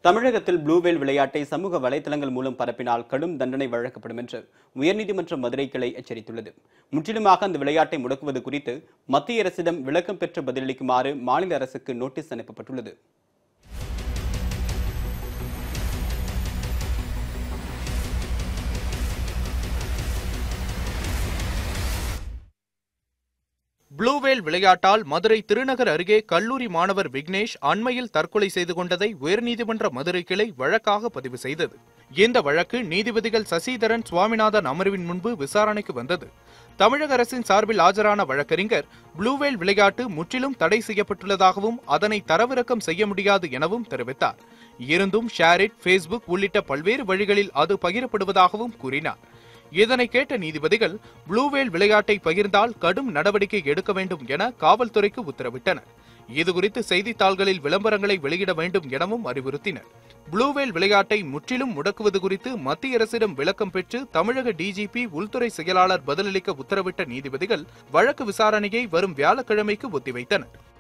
தமிழகத்தில் ப்ளூவேல் விளையாட்டை சமூக வலைதளங்கள் மூலம் பரப்பினால் கடும் தண்டனை வழங்கப்படும் என்று உயர்நீதிமன்ற மதுரை கிளை எச்சரித்துள்ளது முற்றிலுமாக அந்த விளையாட்டை முடக்குவது குறித்து மத்திய அரசிடம் விளக்கம் பெற்று பதிலளிக்குமாறு மாநில அரசுக்கு நோட்டீஸ் அனுப்பப்பட்டுள்ளது ப்ளூவேல் விளையாட்டால் மதுரை திருநகர் அருகே கல்லூரி மாணவர் விக்னேஷ் அண்மையில் தற்கொலை செய்து கொண்டதை உயர்நீதிமன்ற மதுரை கிளை வழக்காக பதிவு செய்தது இந்த வழக்கு நீதிபதிகள் சசிதரன் சுவாமிநாதன் அமர்வின் முன்பு விசாரணைக்கு வந்தது தமிழக அரசின் சார்பில் ஆஜரான வழக்கறிஞர் ப்ளூவேல் விளையாட்டு முற்றிலும் தடை செய்யப்பட்டுள்ளதாகவும் அதனை தரவிறக்கம் செய்ய முடியாது எனவும் தெரிவித்தார் இருந்தும் ஷேரிட் ஃபேஸ்புக் உள்ளிட்ட பல்வேறு வழிகளில் அது பகிரப்படுவதாகவும் கூறினார் இதனை கேட்ட நீதிபதிகள் ப்ளூவேல் விளையாட்டை பகிர்ந்தால் கடும் நடவடிக்கை எடுக்க வேண்டும் என காவல்துறைக்கு உத்தரவிட்டனர் இதுகுறித்து செய்தித்தாள்களில் விளம்பரங்களை வெளியிட வேண்டும் எனவும் அறிவுறுத்தினர் ப்ளூவேல் விளையாட்டை முற்றிலும் முடக்குவது குறித்து மத்திய அரசிடம் விளக்கம் பெற்று தமிழக டிஜிபி உள்துறை செயலாளர் பதிலளிக்க உத்தரவிட்ட நீதிபதிகள் வழக்கு விசாரணையை வரும் வியாழக்கிழமைக்கு ஒத்திவைத்தனர்